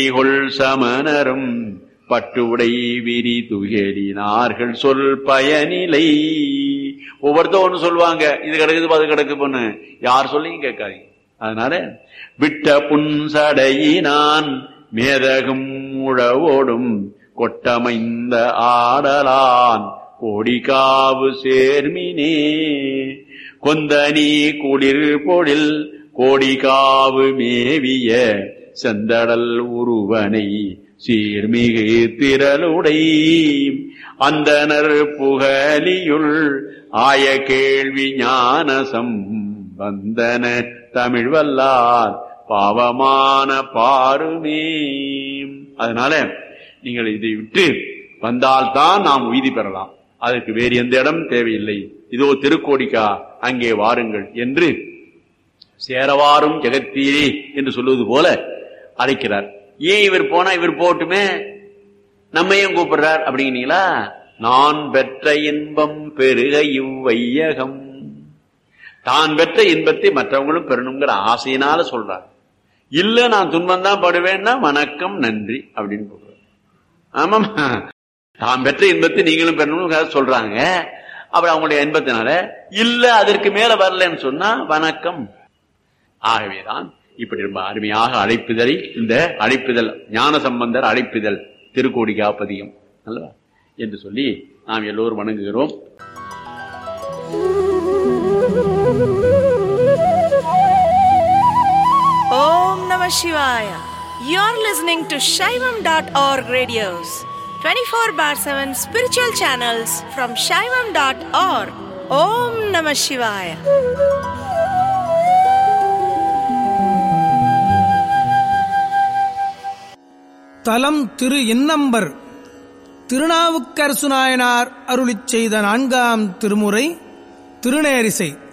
கொள் சமணரும் பட்டுடை விரி துயரினார்கள் சொல் பயனிலை ஒவ்வொருத்தர் ஒண்ணு சொல்லுவாங்க இது கிடக்குது அது கிடக்கு பொண்ணு யார் சொல்லியும் கேட்காதீங்க அதனால விட்ட புன்சடையினான் மேதகும் உழவோடும் கொட்டமைந்த ஆடலான் கோடிகாவு சேர்மினே கொந்தனி குளிர் பொழில் கோடிகாவு மேவிய செந்தடல் உருவனை சீர்மிகு திரளுடை அந்தனர் புகலியுள் ஆய கேள்வி ஞானசம் வந்தன தமிழ் வல்லார் பாவமான பாருமே அதனால நீங்கள் இதை விட்டு வந்தால்தான் நாம் உய்தி பெறலாம் அதற்கு வேறு எந்த இடம் தேவையில்லை இதோ திருக்கோடிக்கா அங்கே வாருங்கள் என்று சேரவாரும் ஜெகத்தீரே என்று சொல்லுவது போல அழைக்கிறார் ஏன் இவர் போனா இவர் போட்டுமே நம்மையும் கூப்பிடுறார் அப்படிங்கிறீங்களா நான் பெற்ற இன்பம் பெருக இவ்வையகம் தான் பெற்ற இன்பத்தை மற்றவங்களும் பெறணுங்கிற ஆசையினால சொல்றார் இல்ல நான் துன்பம் தான் படுவேன்னா வணக்கம் நன்றி அப்படின்னு சொல்றார் ஆமாம் தான் பெற்ற இன்பத்தை நீங்களும் பெறணும்னு சொல்றாங்க அப்படி அவங்களுடைய இன்பத்தினால இல்ல அதற்கு மேல வரலன்னு சொன்னா வணக்கம் ஆகவேதான் இப்படி ரொம்ப அருமையாக அழைப்புதலை இந்த அழைப்புதல் ஞான சம்பந்தர் அழைப்புதல் திருக்கோடி காப்பதிகம் அல்லவா என்று சொல்லி நாம் எல்லோரும் வணங்குகிறோம் Om Namah Shivaya. You're listening to Shaivam.org radios, 24 bar 7 spiritual channels from Shaivam.org. Om Namah Shivaya. தலம் திரு இன்னம்பர் திருநாவுக்கரசு நாயனார் அருளிச் செய்த நான்காம் திருமுறை திருநேரிசை